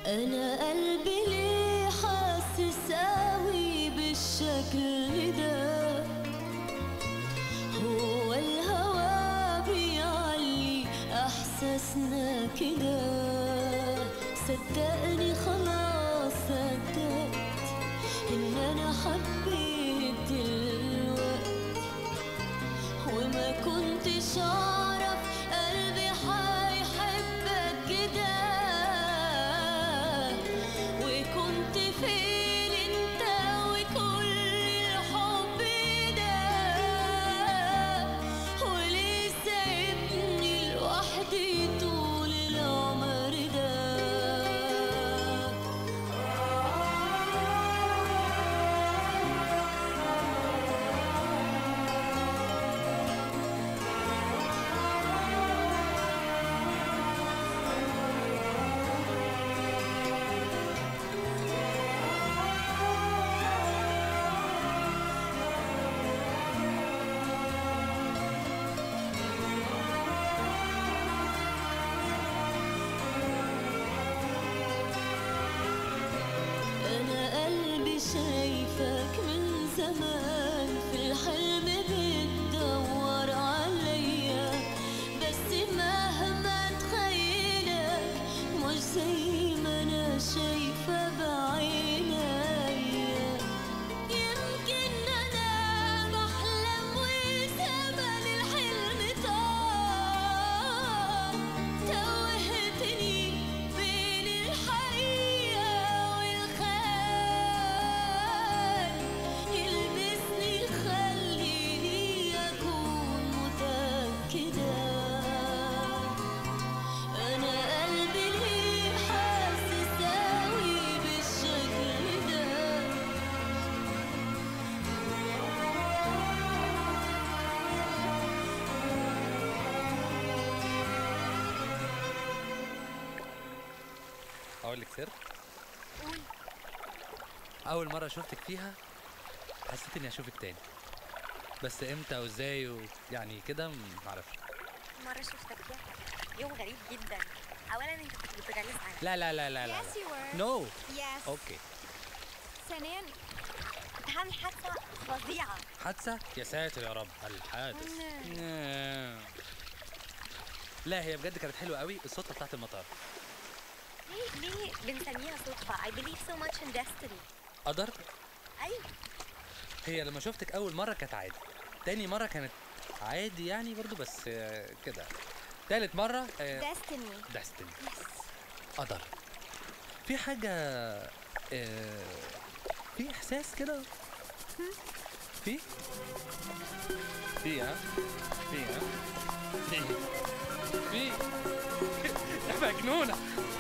أنا قلبي ليه حاسس قوي بالشكل ده هو الهوى بيعلي إحساسنا كده صدقني خلاص صدقت إن أنا حبيت دلوقتي وما كنتش أعرف قلبي هيحبك كده وكنت فين انت وكل الحب ده وليه سايبني لوحدي طول العمر ده أنا قلبي شايفك من زمان في الحلم بتدور عليا بس مهما تخيلك مش زي ما أنا شايفة بعينيا يمكن أنا بحلم وزمن الحلم طار توهتني بين الحقيقة والخيال يلبسني خليني أكون متأكدة أنا قلبي ليه حاسس أوي بالشكل ده اقول لك سر قول اول مره شفتك فيها حسيت اني اشوفك تاني بس امتى وازاي ويعني كده معرفش مرة شفتك فيها يوم غريب جدا أولا أنت كنت بتغلس عليا لا لا لا لا لا Yes, you were. نو Yes. اوكي ثانيا كنت هعمل حادثة فظيعة حادثه يا ساتر يا رب الحادث نعم. لا هي بجد كانت حلوه قوي الصدفه بتاعت المطار ليه ليه بنسميها صدفة I believe so much in destiny قدر أيوة هي لما شفتك اول مره كانت عادي تاني مره كانت عادي يعني برضو بس آه، كده تالت مره destiny داستني قدر في حاجه آه، في احساس كده في في ها في ها في في يا مجنونه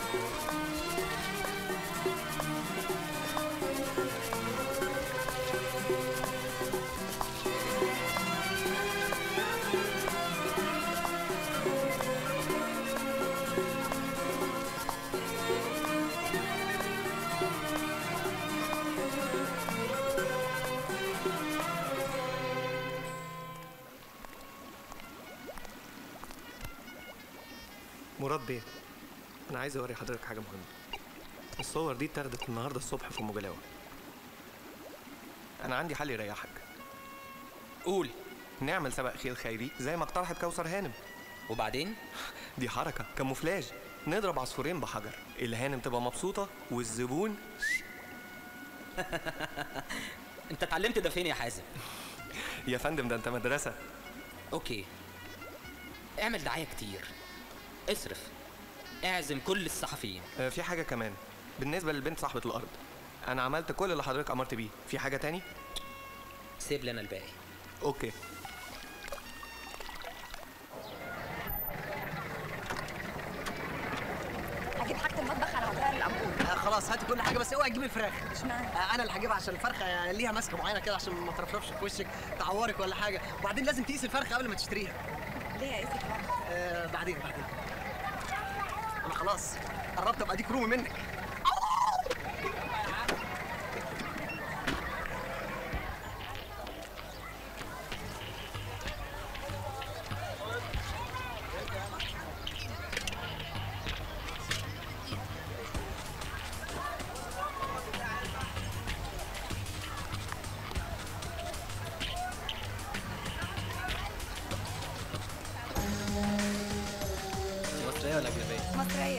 مراد بيه انا عايز اوري حضرتك حاجه مهمه الصور دي اتاخدت النهارده الصبح في مجلاوه انا عندي حل يريحك قول نعمل سبق خيل خيري زي ما اقترحت كوثر هانم وبعدين دي حركه كاموفلاج نضرب عصفورين بحجر الهانم تبقى مبسوطه والزبون انت اتعلمت ده فين يا حازم يا فندم ده انت مدرسه اوكي اعمل دعايه كتير اصرف اعزم كل الصحفيين آه، في حاجه كمان بالنسبه للبنت صاحبه الارض انا عملت كل اللي حضرتك امرت بيه في حاجه تاني سيب لنا الباقي اوكي هجيب حاجه المطبخ على غير الامبول آه خلاص هاتي كل حاجه بس اوعي تجيبي الفراخ اشمعنى؟ آه انا اللي هجيبها عشان الفرخه ليها ماسكه معينه كده عشان ما ترفرفش في وشك تعورك ولا حاجه وبعدين لازم تقيس الفرخه قبل ما تشتريها ليه يا اسف آه بعدين بعدين انا خلاص قربت ابقى ديك رومي منك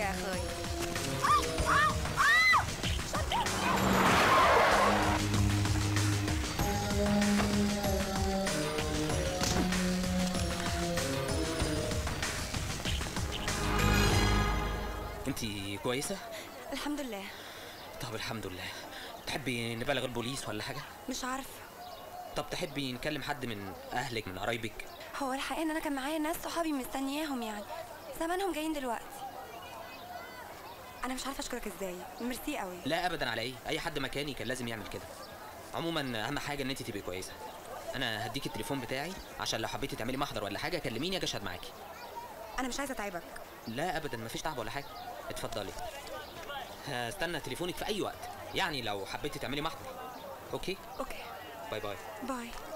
يا اخويا انت كويسه الحمد لله طب الحمد لله تحبي نبلغ البوليس ولا حاجه مش عارفه طب تحبي نكلم حد من اهلك من قرايبك هو الحقيقه ان انا كان معايا ناس صحابي مستنياهم يعني زمانهم جايين دلوقتي انا مش عارفه اشكرك ازاي ميرسي قوي لا ابدا على ايه اي حد مكاني كان لازم يعمل كده عموما اهم حاجه ان انت تبقي كويسه انا هديك التليفون بتاعي عشان لو حبيتي تعملي محضر ولا حاجه كلميني اجي اشهد معاكي انا مش عايزه اتعبك لا ابدا مفيش تعب ولا حاجه اتفضلي هستنى تليفونك في اي وقت يعني لو حبيتي تعملي محضر اوكي اوكي باي باي باي